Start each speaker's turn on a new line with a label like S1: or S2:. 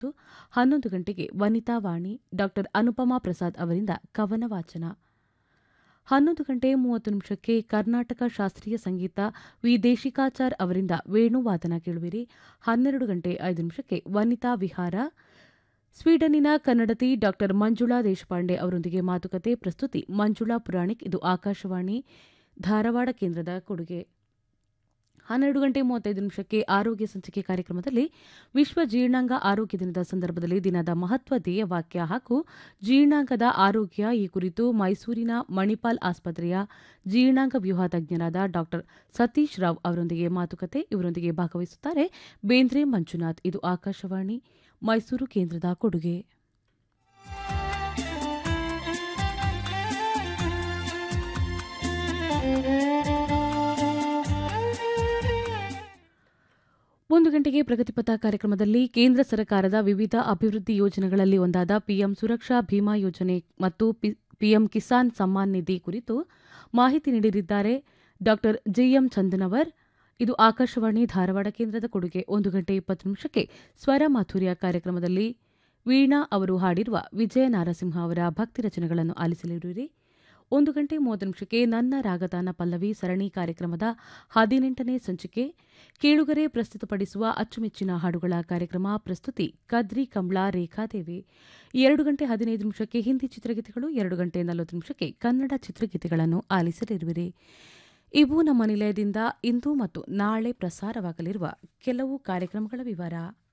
S1: ಮತ್ತು ಹನ್ನೊಂದು ಗಂಟೆಗೆ ವನಿತಾ ವಾಣಿ ಡಾಕ್ಟರ್ ಅನುಪಮಾ ಪ್ರಸಾದ್ ಅವರಿಂದ ಕವನ ವಾಚನ ಹನ್ನೊಂದು ಗಂಟೆ ಮೂವತ್ತು ನಿಮಿಷಕ್ಕೆ ಕರ್ನಾಟಕ ಶಾಸ್ತ್ರೀಯ ಸಂಗೀತ ವಿ ದೇಶಿಕಾಚಾರ್ ಅವರಿಂದ ವೇಣುವಾದನ ಕೇಳುವಿರಿ ಹನ್ನೆರಡು ಗಂಟೆ ಐದು ನಿಮಿಷಕ್ಕೆ ವನಿತಾ ವಿಹಾರ ಸ್ವೀಡನ್ನಿನ ಕನ್ನಡತಿ ಡಾಕ್ಟರ್ ಮಂಜುಳಾ ದೇಶಪಾಂಡೆ ಅವರೊಂದಿಗೆ ಮಾತುಕತೆ ಪ್ರಸ್ತುತಿ ಮಂಜುಳಾ ಪುರಾಣಿಕ್ ಇದು ಆಕಾಶವಾಣಿ ಧಾರವಾಡ ಕೇಂದ್ರದ ಕೊಡುಗೆ ಹನ್ನೆರಡು ಗಂಟೆ ಮೂವತ್ತೈದು ನಿಮಿಷಕ್ಕೆ ಆರೋಗ್ಯ ಸಂಚಿಕೆ ಕಾರ್ಯಕ್ರಮದಲ್ಲಿ ವಿಶ್ವ ಜೀರ್ಣಾಂಗ ಆರೋಗ್ಯ ದಿನದ ಸಂದರ್ಭದಲ್ಲಿ ದಿನದ ಮಹತ್ವ ಧ್ಯೇಯ ವಾಕ್ಯ ಹಾಗೂ ಜೀರ್ಣಾಂಗದ ಆರೋಗ್ಯ ಈ ಕುರಿತು ಮೈಸೂರಿನ ಮಣಿಪಾಲ್ ಆಸ್ಪತ್ರೆಯ ಜೀರ್ಣಾಂಗ ವ್ಯೂಹ ತಜ್ಞರಾದ ಡಾ ಸತೀಶ್ ರಾವ್ ಅವರೊಂದಿಗೆ ಮಾತುಕತೆ ಇವರೊಂದಿಗೆ ಭಾಗವಹಿಸುತ್ತಾರೆ ಬೇಂದ್ರೆ ಮಂಜುನಾಥ್ ಇದು ಆಕಾಶವಾಣಿ ಮೈಸೂರು ಕೇಂದ್ರದ ಕೊಡುಗೆ ಒಂದು ಗಂಟೆಗೆ ಪ್ರಗತಿಪಥ ಕಾರ್ಯಕ್ರಮದಲ್ಲಿ ಕೇಂದ್ರ ಸರ್ಕಾರದ ವಿವಿಧ ಅಭಿವೃದ್ಧಿ ಯೋಜನೆಗಳಲ್ಲಿ ಒಂದಾದ ಪಿಎಂ ಸುರಕ್ಷಾ ಭೀಮಾ ಯೋಜನೆ ಮತ್ತು ಪಿಎಂ ಕಿಸಾನ್ ಸಮ್ಮಾನ್ ನಿಧಿ ಕುರಿತು ಮಾಹಿತಿ ನೀಡಲಿದ್ದಾರೆ ಡಾ ಜಿಎಂ ಚಂದನವರ್ ಇದು ಆಕಾಶವಾಣಿ ಧಾರವಾಡ ಕೇಂದ್ರದ ಕೊಡುಗೆ ಒಂದು ಗಂಟೆ ಇಪ್ಪತ್ತು ನಿಮಿಷಕ್ಕೆ ಸ್ವರ ಮಾಧುರ್ಯ ಕಾರ್ಯಕ್ರಮದಲ್ಲಿ ವೀಣಾ ಅವರು ಹಾಡಿರುವ ವಿಜಯ ನಾರಸಿಂಹ ಅವರ ಭಕ್ತಿ ರಚನೆಗಳನ್ನು ಆಲಿಸಲಿರುವಿರಿ ಒಂದು ಗಂಟೆ ಮೂವತ್ತು ನಿಮಿಷಕ್ಕೆ ನನ್ನ ರಾಗದಾನ ಪಲ್ಲವಿ ಸರಣಿ ಕಾರ್ಯಕ್ರಮದ ಹದಿನೆಂಟನೇ ಸಂಚಿಕೆ ಕೇಳುಗರೆ ಪ್ರಸ್ತುತಪಡಿಸುವ ಅಚ್ಚುಮೆಚ್ಚಿನ ಹಾಡುಗಳ ಕಾರ್ಯಕ್ರಮ ಪ್ರಸ್ತುತಿ ಕದ್ರಿ ಕಮಲಾ ರೇಖಾದೇವಿ ಎರಡು ಗಂಟೆ ಹದಿನೈದು ನಿಮಿಷಕ್ಕೆ ಹಿಂದಿ ಚಿತ್ರಗೀತೆಗಳು ಎರಡು ಗಂಟೆ ನಲವತ್ತು ನಿಮಿಷಕ್ಕೆ ಕನ್ನಡ ಚಿತ್ರಗೀತೆಗಳನ್ನು ಆಲಿಸಲಿರುವಿರಿ ಇವು ನಮ್ಮ ನಿಲಯದಿಂದ ಇಂದು ಮತ್ತು ನಾಳೆ ಪ್ರಸಾರವಾಗಲಿರುವ ಕೆಲವು ಕಾರ್ಯಕ್ರಮಗಳ ವಿವರ